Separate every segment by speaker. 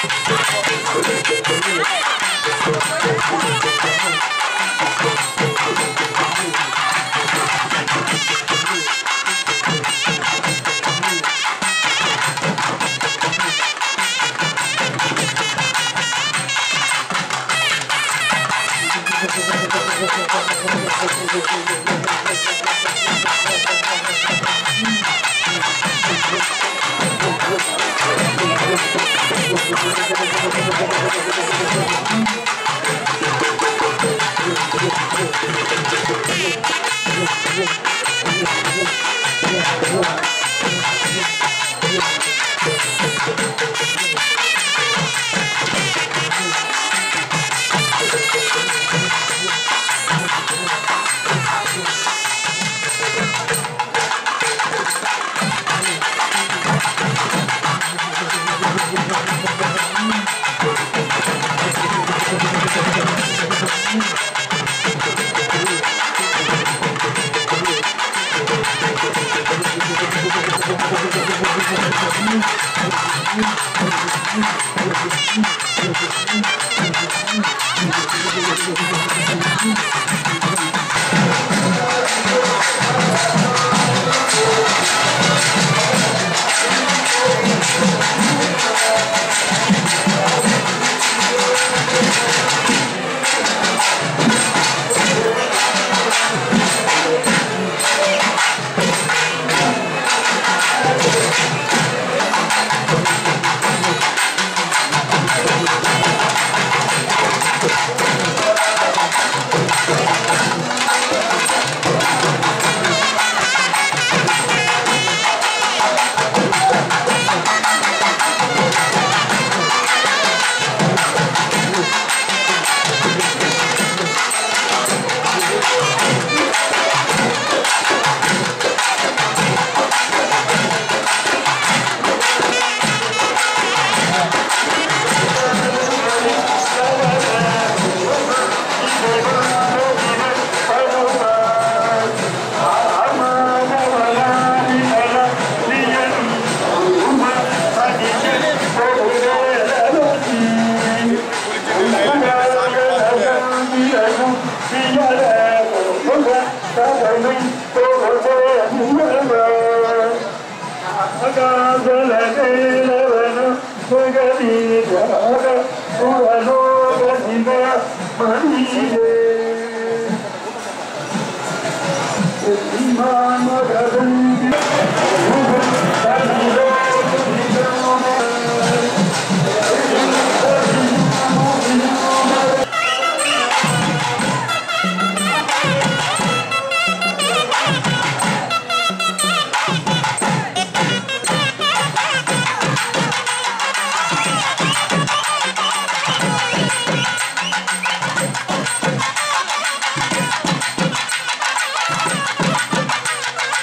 Speaker 1: Thank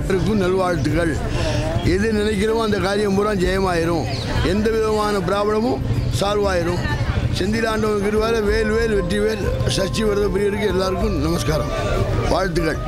Speaker 1: இருக்கும் நல்வாழ்த்துக்கள் எது நினைக்கிறோமோ அந்த காரியம் பூரா ஜெயமாயிரும் எந்த விதமான ப்ராப்ளமும் சால்வ் ஆயிரும் செந்திலாண்டவன் கிருவால வேல் வேல் வெற்றி வேல் சஷ்டி விரத பிரியருக்கு எல்லாருக்கும் நமஸ்காரம் வாழ்த்துக்கள்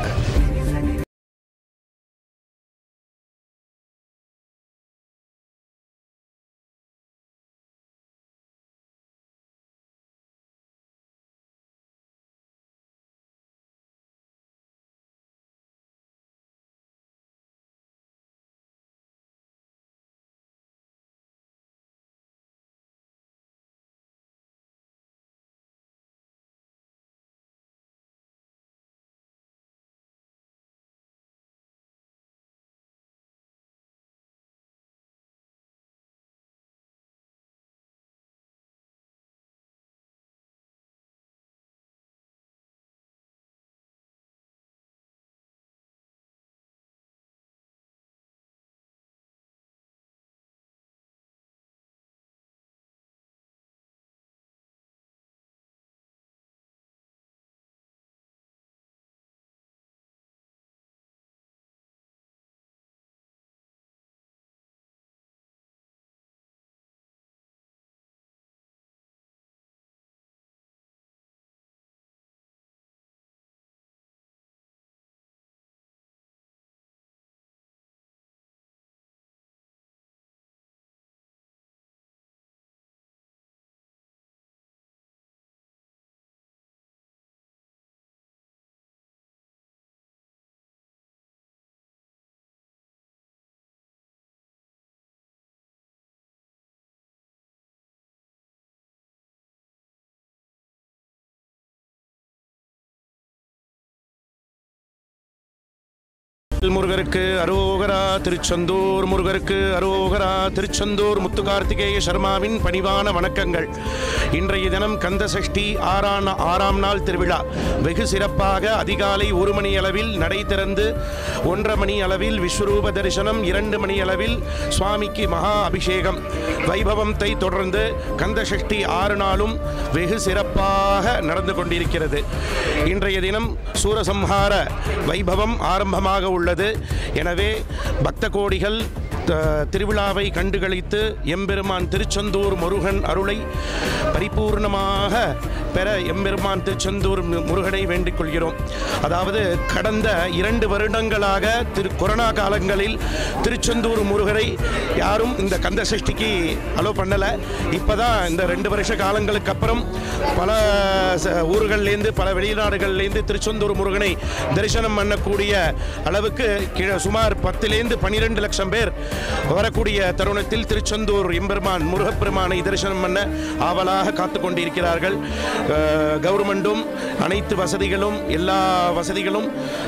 Speaker 2: முருகருக்கு அரோகரா திருச்செந்தூர் முருகருக்கு அரோகரா திருச்செந்தூர் முத்துகார்த்திகேய சர்மாவின் பணிவான வணக்கங்கள் இன்றைய தினம் கந்த சஷ்டி ஆறாம் ஆறாம் நாள் திருவிழா வெகு சிறப்பாக அதிகாலை ஒரு மணி அளவில் நடை திறந்து ஒன்றரை மணி அளவில் விஸ்வரூப தரிசனம் இரண்டு மணி அளவில் சுவாமிக்கு மகா அபிஷேகம் வைபவத்தை தொடர்ந்து கந்த சஷ்டி ஆறு நாளும் வெகு சிறப்பாக நடந்து கொண்டிருக்கிறது இன்றைய தினம் சூரசம்ஹார வைபவம் ஆரம்பமாக உள்ளது எனவே பக்த கோடிகள் த- திருவிழாவை கண்டுகளித்து எம்பெருமான் திருச்செந்தூர் முருகன் அருளை பரிபூர்ணமாக பெற எம்பெருமான் திருச்செந்தூர் மு- முருகனை வேண்டிக் கொள்கிறோம் அதாவது கடந்த இரண்டு வருடங்களாக திரு கொரோனா காலங்களில் திருச்செந்தூர் முருகரை யாரும் இந்த கந்த சஷ்டிக்கு அலோ பண்ணலை இப்போதான் இந்த ரெண்டு வருஷ காலங்களுக்கு அப்புறம் பல ச- ஊர்கள்லேருந்து பல வெளிநாடுகள்லேருந்து திருச்செந்தூர் முருகனை தரிசனம் பண்ணக்கூடிய அளவுக்கு கீழ- சுமார் பத்துலேருந்து பன்னிரெண்டு லட்சம் பேர் வரக்கூடிய தருணத்தில் திருச்செந்தூர் எம்பெருமான் முருகப்பெருமானை தரிசனம் பண்ண ஆவலாக காத்து கொண்டிருக்கிறார்கள் அஹ், கவர்மெண்ட்டும் அனைத்து வசதிகளும் எல்லா வசதிகளும்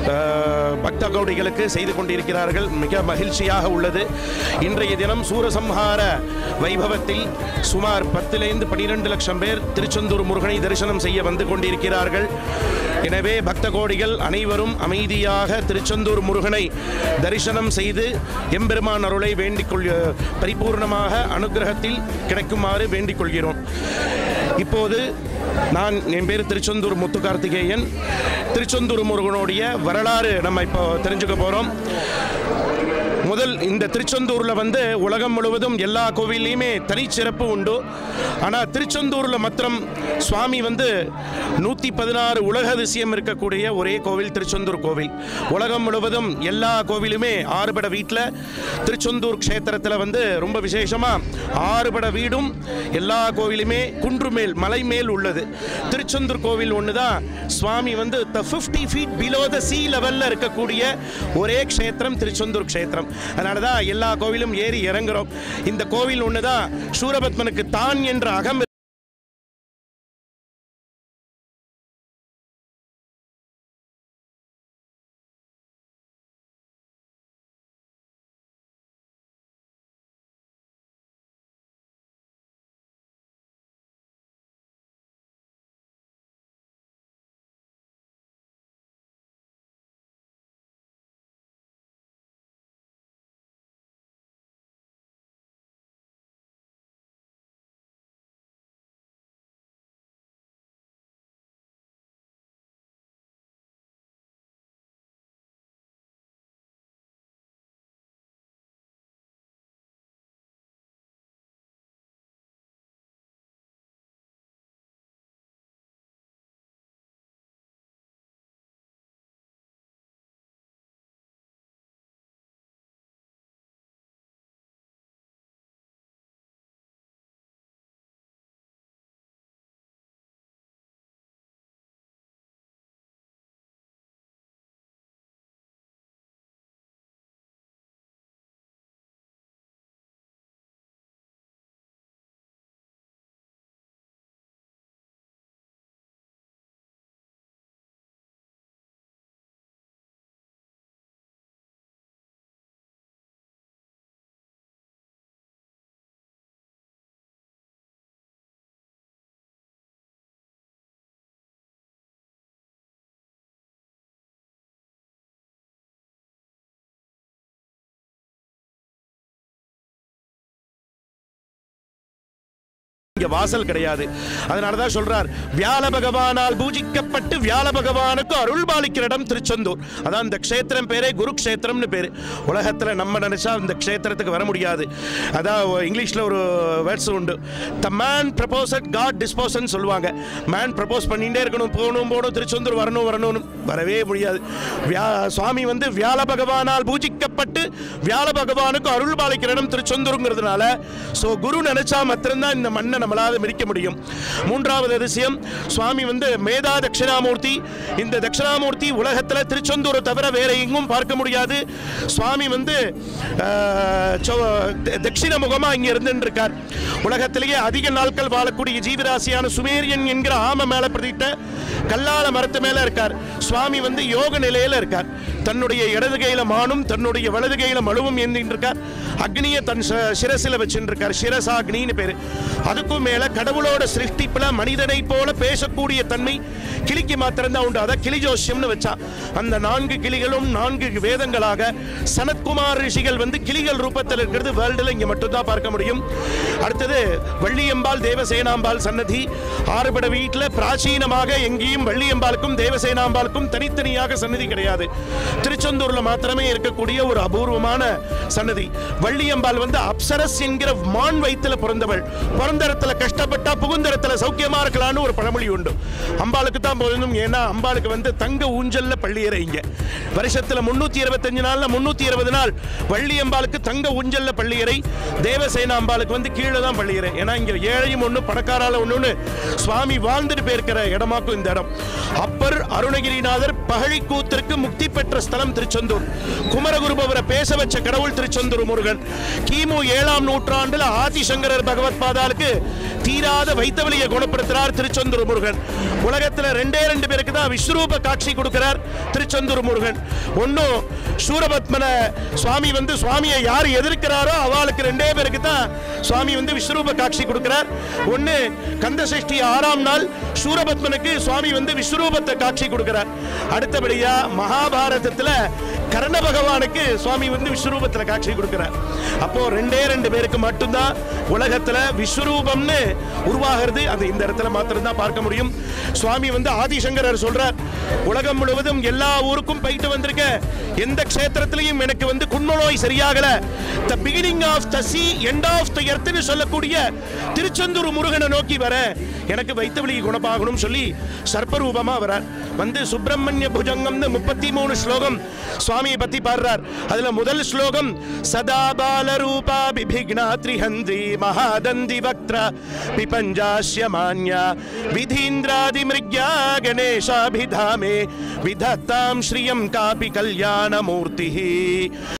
Speaker 2: அஹ், பக்த கௌடிகளுக்கு செய்து கொண்டிருக்கிறார்கள் மிக மகிழ்ச்சியாக உள்ளது இன்றைய தினம் சூரசம்ஹார வைபவத்தில் சுமார் பத்திலிருந்து பனிரெண்டு லட்சம் பேர் திருச்செந்தூர் முருகனை தரிசனம் செய்ய வந்து கொண்டிருக்கிறார்கள் எனவே பக்த கோடிகள் அனைவரும் அமைதியாக திருச்செந்தூர் முருகனை தரிசனம் செய்து எம்பெருமான் அருளை வேண்டிக் கொள் பரிபூர்ணமாக அனுக்கிரகத்தில் கிடைக்குமாறு வேண்டிக் கொள்கிறோம் இப்போது நான் என் பேர் திருச்செந்தூர் முத்து கார்த்திகேயன் திருச்செந்தூர் முருகனுடைய வரலாறு நம்ம இப்போ தெரிஞ்சுக்க போகிறோம் முதல் இந்த திருச்செந்தூரில் வந்து உலகம் முழுவதும் எல்லா கோவில்லையுமே தனிச்சிறப்பு உண்டு ஆனால் திருச்செந்தூரில் மாத்திரம் சுவாமி வந்து நூற்றி பதினாறு உலக அதிசயம் இருக்கக்கூடிய ஒரே கோவில் திருச்செந்தூர் கோவில் உலகம் முழுவதும் எல்லா கோவிலுமே ஆறுபட வீட்டில் திருச்செந்தூர் க்ஷேத்திரத்தில் வந்து ரொம்ப விசேஷமாக ஆறுபட வீடும் எல்லா கோவிலுமே குன்று மேல் மலை மேல் உள்ளது திருச்செந்தூர் கோவில் ஒன்று தான் சுவாமி வந்து the fifty feet below the sea லெவலில் இருக்கக்கூடிய ஒரே க்ஷேத்திரம் திருச்செந்தூர் க்ஷேத்திரம் அதனால தான் எல்லா கோவிலும் ஏறி இறங்குறோம் இந்த கோவில் ஒன்று தான் சூரபத்மனுக்கு தான் என்ற அகம் இங்க வாசல் கிடையாது அதனால தான் சொல்றார் வியாழ பகவானால் பூஜிக்கப்பட்டு வியாழ பகவானுக்கு அருள் பாலிக்கிற இடம் திருச்செந்தூர் அதான் இந்த க்ஷேத்திரம் பேரே குருக்ஷேத்திரம்னு பேரு உலகத்துல நம்ம நினைச்சா இந்த க்ஷேத்திரத்துக்கு வர முடியாது அதான் இங்கிலீஷ்ல ஒரு வேர்ட்ஸ் உண்டு த மேன் ப்ரப்போசட் காட் டிஸ்போசன் சொல்லுவாங்க மேன் ப்ரப்போஸ் பண்ணிட்டே இருக்கணும் போகணும் போகணும் திருச்செந்தூர் வரணும் வரணும்னு வரவே முடியாது வியா சுவாமி வந்து வியாழ பகவானால் பூஜிக்கப்பட்டு வியாழ பகவானுக்கு அருள் பாலிக்கிற இடம் திருச்செந்தூருங்கிறதுனால ஸோ குரு நினைச்சா மாத்திரம்தான் இந்த மண்ணை நம்மளால மிதிக்க முடியும் மூன்றாவது அதிசயம் சுவாமி வந்து மேதா தட்சிணாமூர்த்தி இந்த தட்சிணாமூர்த்தி உலகத்தில் திருச்செந்தூரை தவிர வேற எங்கும் பார்க்க முடியாது சுவாமி வந்து ஆஹ், சோ- த- தட்சிண முகமா இங்க இருந்துட்டு இருக்கார் உலகத்திலேயே அதிக நாட்கள் வாழக்கூடிய ஜீவராசியான சுமேரியன் என்கிற ஆம மேல பிரதிட்ட கல்லால மரத்து மேல இருக்கார் சுவாமி வந்து யோக நிலையில இருக்கார் தன்னுடைய இடது கையில மானும் தன்னுடைய வலது கையில மழுவும் ஏந்திட்டு இருக்கார் அக்னியை தன் ச- சிரசில வச்சுட்டு இருக்கார் சிரசாக்னின்னு பேரு அதுக்கும் மேல கடவுளோட சிருஷ்டிப்புல மனிதனை போல பேசக்கூடிய தன்மை கிளிக்கு மாத்திரம்தான் உண்டு அதான் கிளி ஜோசியம்னு வச்சா அந்த நான்கு கிளிகளும் நான்கு வேதங்களாக சனத்குமார் ரிஷிகள் வந்து கிளிகள் ரூபத்தில் இருக்கிறது வேர்ல்டுல இங்க மட்டும்தான் பார்க்க முடியும் அடுத்தது வள்ளியம்பாள் தேவசேனாம்பாள் சன்னதி ஆறுபட வீட்டில் பிராச்சீனமாக எங்கேயும் வள்ளியம்பாளுக்கும் தேவசேனாம்பாளுக்கும் தனித்தனியாக சன்னதி கிடையாது திருச்செந்தூர்ல மாத்திரமே இருக்கக்கூடிய ஒரு அபூர்வமான சன்னதி வள்ளியம்பாள் வந்து அப்சரஸ் என்கிற மான் வயித்துல பிறந்தவள் பிறந்தரத்துல கஷ்டப்பட்டா புகுந்தரத்துல சௌக்கியமா இருக்கலாம்னு ஒரு பழமொழி உண்டு அம்பாளுக்கு தான் போகணும் ஏன்னா அம்பாளுக்கு வந்து தங்க ஊஞ்சல்ல பள்ளியறை இங்க வருஷத்துல முன்னூத்தி இருபத்தஞ்சு நாள்ல முன்னூத்தி இருபது நாள் வள்ளியம்பாளுக்கு தங்க ஊஞ்சல்ல பள்ளியறை தேவசேனா அம்பாளுக்கு வந்து கீழே தான் பள்ளியறை ஏன்னா இங்க ஏழையும் ஒண்ணு பணக்காரால ஒண்ணுன்னு சுவாமி வாழ்ந்துட்டு போயிருக்கிற இடமாக்கும் இந்த இடம் அப்பர் அருணகிரிநாதர் பகழி கூத்திற்கு முக்தி பெற்ற ஸ்தலம் திருச்செந்தூர் குமரகுருபவரை பேச வச்ச கடவுள் திருச்செந்தூர் முருகன் கிமு ஏழாம் நூற்றாண்டுல ஆதிசங்கரர் பகவத் பாதாளுக்கு தீராத வைத்தவலியை குணப்படுத்துறார் திருச்செந்தூர் முருகன் உலகத்துல ரெண்டே ரெண்டு பேருக்கு தான் விஸ்வரூப காட்சி கொடுக்கிறார் திருச்செந்தூர் முருகன் ஒன்னும் சூரபத்மன சுவாமி வந்து சுவாமியை யார் எதிர்க்கிறாரோ அவளுக்கு ரெண்டே பேருக்கு தான் சுவாமி வந்து விஸ்வரூப காட்சி கொடுக்கிறார் ஒன்னு கந்த சஷ்டி ஆறாம் நாள் சூரபத்மனுக்கு சுவாமி வந்து விஸ்வரூபத்தை காட்சி கொடுக்கிறார் அடுத்தபடியா மகாபாரதத்துல கர்ண பகவானுக்கு சுவாமி வந்து விஸ்வரூபத்துல காட்சி கொடுக்கிறார் அப்போ ரெண்டே ரெண்டு பேருக்கு மட்டும்தான் உலகத்துல விஸ்வரூபம்னு உருவாகிறது அது இந்த இடத்துல மாத்திரம் தான் பார்க்க முடியும் சுவாமி வந்து ஆதிசங்கரர் சொல்றார் உலகம் முழுவதும் எல்லா ஊருக்கும் போயிட்டு வந்திருக்க எந்த க்ஷேத்திரத்திலையும் எனக்கு வந்து குன்மநோய் சரியாகல the beginning of the sea end of the எர்த்னு சொல்லக்கூடிய திருச்செந்தூர் முருகனை நோக்கி வர எனக்கு வைத்தவழி குணமாகணும் சொல்லி சர்ப்பரூபமா வரார் வந்து சுப்பிரமணிய புஜங்கம்னு முப்பத்தி மூணு ஸ்லோகம் சுவாமியை பத்தி பாடுறார் அதுல முதல் ஸ்லோகம் சதா பால ரூபா பிபிக்னா திரிஹந்திரி மகாதந்தி வக்த்ரா பிபஞ்சாஸ்ய மான்யா விதீந்திராதி மிருக்யா கணேஷாபிதாமே விதத்தாம் ஸ்ரீயம் காபி கல்யாண மூர்த்தி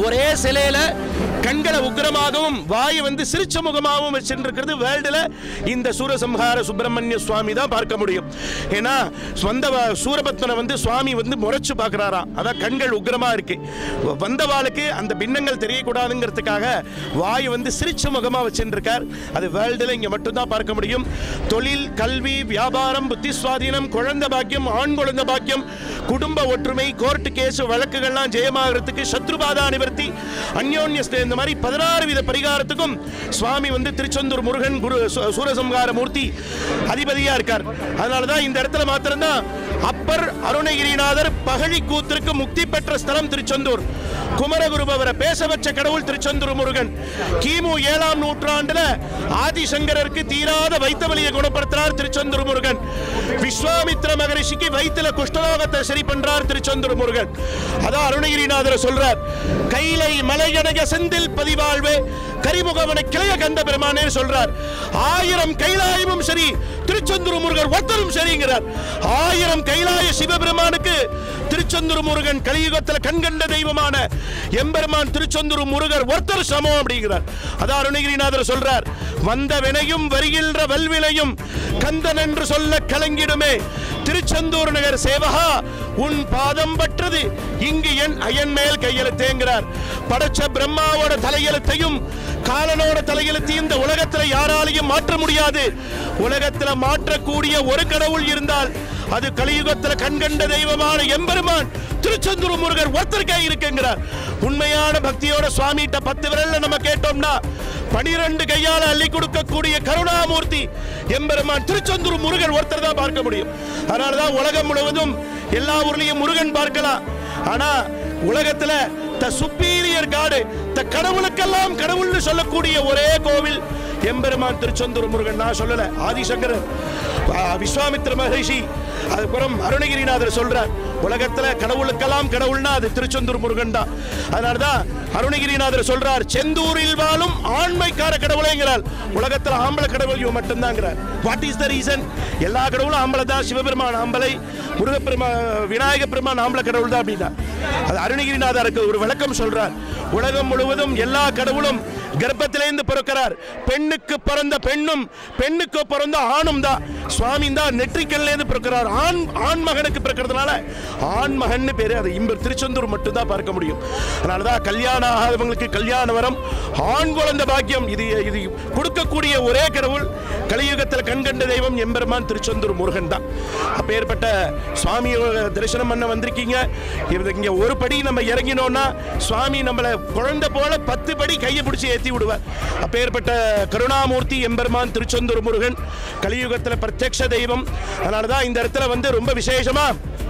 Speaker 2: ஒரே சிலையில கண்களை உக்கிரமாகவும் வாயை வந்து சிரிச்ச முகமாகவும் வச்சிருக்கிறது வேர்ல்டுல இந்த சூரசம்ஹார சுப்பிரமணிய சுவாமி தான் பார்க்க முடியும் ஏன்னா வந்த வ- சூரபத்மனை வந்து சுவாமி வந்து முறைச்சு பார்க்கறாராம் அதான் கண்கள் உக்கிரமா இருக்கு வ- வந்தவாளுக்கு அந்த பின்னங்கள் தெரியக்கூடாதுங்கிறதுக்காக வாய் வந்து சிரிச்ச முகமா வச்சிருக்கார் அது வேர்ல்டுல இங்க மட்டும்தான் பார்க்க முடியும் தொழில் கல்வி வியாபாரம் புத்தி சுவாதீனம் குழந்தை பாக்கியம் ஆண் குழந்தை பாக்கியம் குடும்ப ஒற்றுமை கோர்ட்டு கேஸ் வழக்குகள்லாம் ஜெயமாகறதுக்கு சத்ருபாதா நிவர்த்தி அந்யோன்ய ஸ்நே- இந்த மாதிரி பதினாறு வித பரிகாரத்துக்கும் சுவாமி வந்து திருச்செந்தூர் முருகன் குரு சு- சூரசம்ஹார மூர்த்தி அதிபதியா இருக்கார் அதனால தான் இந்த இடத்துல மாத்திரம்தான் அப்பர் அருணகிரிநாதர் பகழி கூத்திற்கு முக்தி பெற்ற ஸ்தலம் திருச்செந்தூர் குமரகுருபவரை பேச வச்ச கடவுள் திருச்செந்தூர் முருகன் கிமு ஏழாம் நூற்றாண்டுல ஆதிசங்கரருக்கு தீராத வைத்த வலியை குணப்படுத்துறார் திருச்செந்தூர் முருகன் விஸ்வாமித்ர மகரிஷிக்கு வயித்துல குஷ்டரோகத்தை சரி பண்றார் திருச்செந்தூர் முருகன் அதான் அருணகிரிநாதர் சொல்றார் கைலை மலையனக செந்தில் பதிவாழ்வே கரிமுகவன கிளைய கந்த பெருமானே சொல்றார் ஆயிரம் கைலாயமும் சரி திருச்செந்தூர் முருகன் ஒருத்தரும் சரிங்கிறார் ஆயிரம் கைலாய சிவபெருமானுக்கு திருச்செந்தூர் முருகன் கலியுகத்தில் கண்கண்ட தெய்வமான எம்பெருமான் திருச்செந்தூர் முருகர் ஒருத்தர் சமம் அப்படிங்கிறார் அதான் அருணகிரிநாதர் சொல்றார் வந்த வினையும் வருகின்ற வல்வினையும் கந்தன் என்று சொல்ல கலங்கிடுமே திருச்செந்தூர் நகர் சேவகா உன் பாதம் பற்றது இங்கு என் அயன் மேல் கையெழுத்தேங்கிறார் படைச்ச பிரம்மாவோட தலையெழுத்தையும் காலனோட தலையெழுத்தையும் இந்த உலகத்துல யாராலையும் மாற்ற முடியாது உலகத்துல மாற்றக்கூடிய ஒரு கடவுள் இருந்தால் அது கலியுகத்துல கண்கண்ட தெய்வமான எம்பெருமான் திருச்செந்தூர் முருகர் ஒருத்தருக்கே இருக்குங்கிறார் உண்மையான பக்தியோட சுவாமிகிட்ட பத்து விரல்ல நம்ம கேட்டோம்னா பனிரெண்டு கையால அள்ளி கொடுக்கக்கூடிய கருணாமூர்த்தி எம்பெருமான் திருச்செந்தூர் முருகன் ஒருத்தர் தான் பார்க்க முடியும் அதனாலதான் உலகம் முழுவதும் எல்லா ஊர்லயும் முருகன் பார்க்கலாம் ஆனா உலகத்துல த சுப்பீரியர் காடு த கடவுளுக்கெல்லாம் கடவுள்னு சொல்லக்கூடிய ஒரே கோவில் எம்பெருமான் திருச்செந்தூர் முருகன் நான் சொல்லல ஆதிசங்கரர் ஆ, விஸ்வாமித்திர மகரிஷி அதுக்கப்புறம் அருணகிரிநாதர் சொல்றார் உலகத்துல கடவுளுக்கெல்லாம் கடவுள்னா அது திருச்செந்தூர் முருகன் தான் அதனால தான் அருணகிரிநாதர் சொல்றார் செந்தூரில் வாழும் ஆண்மைக்கார கடவுளேங்கிறார் உலகத்துல ஆம்பளை கடவுள் இவன் மட்டும்தாங்கிறார் வாட் இஸ் த ரீசன் எல்லா கடவுளும் ஆம்பளை தான் சிவபெருமான் ஆம்பளை முருகப்பெருமா விநாயக பெருமான் ஆம்பளை கடவுள் தான் அப்படின்னா அது அருணகிரிநாதருக்கு ஒரு விளக்கம் சொல்றார் உலகம் முழுவதும் எல்லா கடவுளும் கர்ப்பத்திலேருந்து பிறக்கிறார் பெண்ணுக்கு பிறந்த பெண்ணும் பெண்ணுக்கு பிறந்த ஆணும் தான் சுவாமி தான் நெற்றிக்கல்லேருந்து பிறக்கிறார் ஆண் ஆண் மகனுக்கு பிறக்கிறதுனால ஆண் மகன்னு பேரு அது இம்ப திருச்செந்தூர் மட்டும்தான் பார்க்க முடியும் அதனாலதான் கல்யாணம் ஆகாதவங்களுக்கு கல்யாண வரம் ஆண் குழந்தை பாக்கியம் இது இது கொடுக்கக்கூடிய ஒரே கடவுள் கலியுகத்தில் கண்கண்ட தெய்வம் எம்பெருமான் திருச்செந்தூர் முருகன் தான் அப்பேற்பட்ட சுவாமியோட தரிசனம் பண்ண வந்திருக்கீங்க இது இங்க ஒரு படி நம்ம இறங்கினோம்னா சுவாமி நம்மளை குழந்தை போல பத்து படி கையை பிடிச்சி ஏத்தி விடுவார் அப்பேற்பட்ட கருணாமூர்த்தி எம்பெருமான் திருச்செந்தூர் முருகன் கலியுகத்தில் பிரத்யக்ஷ தெய்வம் அதனால தான் இந்த இடத்துல வந்து ரொம்ப விசேஷமா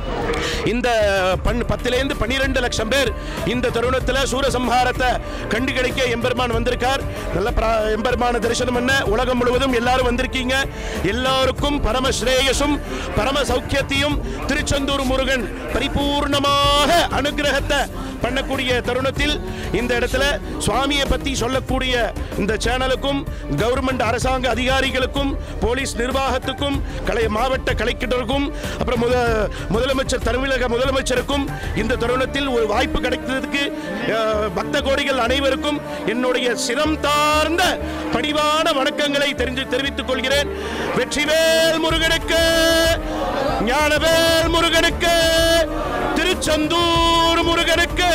Speaker 2: இந்த பன் பத்திலேருந்து பன்னிரெண்டு லட்சம் பேர் இந்த தருணத்தில் சூரசம்ஹாரத்தை கண்டு கிடைக்க எம்பெருமான் வந்திருக்கார் நல்ல பிரா- எம்பெருமான தரிசனம் பண்ண உலகம் முழுவதும் எல்லாரும் வந்திருக்கீங்க எல்லாருக்கும் பரம ஸ்ரேயசும் பரம சௌக்கியத்தையும் திருச்செந்தூர் முருகன் பரிபூர்ணமாக அனுகிரகத்தை பண்ணக்கூடிய தருணத்தில் இந்த இடத்துல சுவாமியை பத்தி சொல்லக்கூடிய இந்த சேனலுக்கும் கவர்மெண்ட் அரசாங்க அதிகாரிகளுக்கும் போலீஸ் நிர்வாகத்துக்கும் கலை மாவட்ட கலெக்டருக்கும் அப்புறம் முத முதலமைச்சர் தமிழக முதலமைச்சருக்கும் இந்த தருணத்தில் ஒரு வாய்ப்பு கிடைத்ததுக்கு அஹ், பக்த கோடிகள் அனைவருக்கும் என்னுடைய சிரம் தார்ந்த பணிவான வணக்கங்களை தெரிஞ்சு தெரிவித்துக் கொள்கிறேன் வெற்றிவேல் முருகனுக்கு ஞானவேல் முருகனுக்கு திருச்செந்தூர் முருகனுக்கு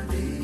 Speaker 3: தேவதே